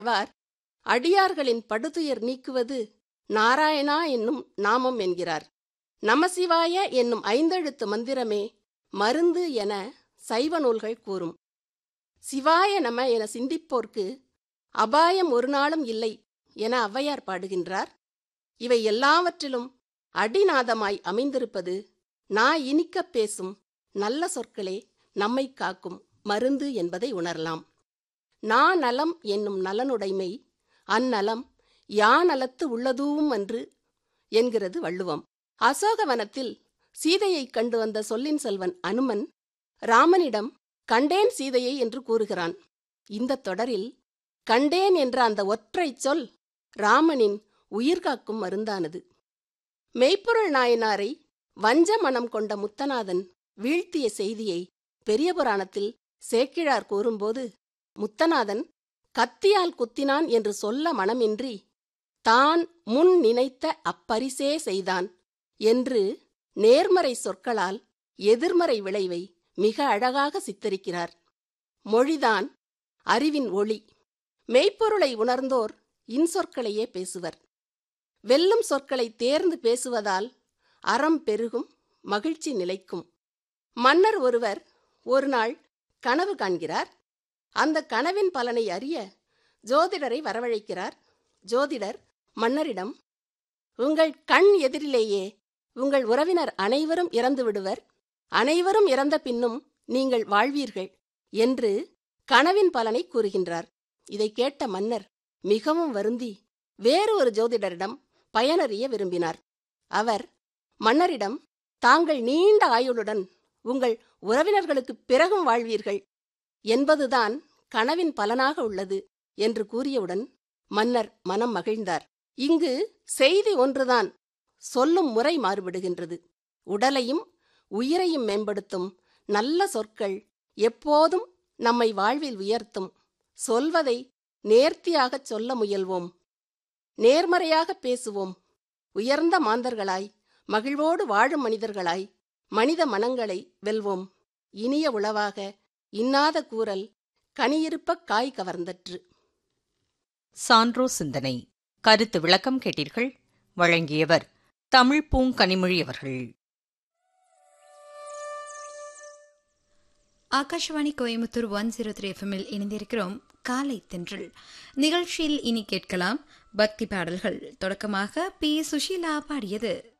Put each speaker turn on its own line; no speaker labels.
ஆழ்வார் அடியார்களின் படுதுயர் நீக்குவது நாராயணா என்னும் நாமம் என்கிறார் நமசிவாய என்னும் ஐந்தெழுத்து மந்திரமே மருந்து என சைவ நூல்கள் கூறும் சிவாய நம என சிந்திப்போர்க்கு அபாயம் ஒரு நாளும் இல்லை என ஔவையார் பாடுகின்றார் இவை எல்லாவற்றிலும் அடிநாதமாய் அமைந்திருப்பது நா இனிக்கப் பேசும் நல்ல சொற்களே நம்மை காக்கும் மருந்து என்பதை உணரலாம் நா நலம் என்னும் நலனுடைமை அந்நலம் யானலத்து உள்ளதூவும் அன்று என்கிறது வள்ளுவம் அசோகவனத்தில் சீதையைக் கண்டு வந்த சொல்லின் செல்வன் அனுமன் ராமனிடம் கண்டேன் சீதையை என்று கூறுகிறான் இந்த தொடரில் கண்டேன் என்ற அந்த ஒற்றைச் சொல் ராமனின் உயிர்காக்கும் மருந்தானது மெய்ப்பொருள் நாயனாரை வஞ்ச மனம் கொண்ட முத்தநாதன் வீழ்த்திய செய்தியை பெரிய புராணத்தில் சேக்கிழார் கூறும்போது முத்தநாதன் கத்தியால் குத்தினான் என்று சொல்ல மனமின்றி தான் முன் நினைத்த அப்பரிசே செய்தான் என்று நேர்மறை சொற்களால் எதிர்மறை விளைவை மிக அழகாக சித்தரிக்கிறார் மொழிதான் அறிவின் ஒளி மெய்ப்பொருளை உணர்ந்தோர் இன்சொற்களையே பேசுவர் வெல்லும் சொற்களை தேர்ந்து பேசுவதால் அறம் பெருகும் மகிழ்ச்சி நிலைக்கும் மன்னர் ஒருவர் ஒரு நாள் கனவு காண்கிறார் அந்த கனவின் பலனை அறிய ஜோதிடரை வரவழைக்கிறார் ஜோதிடர் மன்னரிடம் உங்கள் கண் எதிரிலேயே உங்கள் உறவினர் அனைவரும் இறந்து விடுவர் அனைவரும் இறந்த பின்னும் நீங்கள் வாழ்வீர்கள் என்று கனவின் பலனை கூறுகின்றார் இதை கேட்ட மன்னர் மிகவும் வருந்தி வேறு ஒரு ஜோதிடரிடம் பயனறிய விரும்பினார் அவர் மன்னரிடம் தாங்கள் நீண்ட ஆயுளுடன் உங்கள் உறவினர்களுக்கு பிறகும் வாழ்வீர்கள் என்பதுதான் கனவின் பலனாக உள்ளது என்று கூறியவுடன் மன்னர் மனம் மகிழ்ந்தார் இங்கு செய்தி ஒன்றுதான் சொல்லும் முறை மாறுபடுகின்றது உடலையும் உயிரையும் மேம்படுத்தும் நல்ல சொற்கள் எப்போதும் நம்மை வாழ்வில் உயர்த்தும் சொல்வதை நேர்த்தியாகச் சொல்ல முயல்வோம் நேர்மறையாக பேசுவோம் உயர்ந்த மாந்தர்களாய் மகிழ்வோடு வாழும் மனிதர்களாய் மனித மனங்களை வெல்வோம் இனிய உளவாக இன்னாத கூறல் கனியிருப்ப காய் கவர்ந்தற்று
சான்றோ சிந்தனை கருத்து விளக்கம் கேட்டீர்கள் வழங்கியவர் தமிழ் பூங்கனிமொழி அவர்கள்
Akashvani Coimbatore one zero three எஃப்எம்மில் இணைந்திருக்கிறோம் காலை தென்றல் நிகழ்ச்சியில் இனி கேட்கலாம் பக்தி பாடல்கள் தொடக்கமாக பி சுஷீலா பாடியது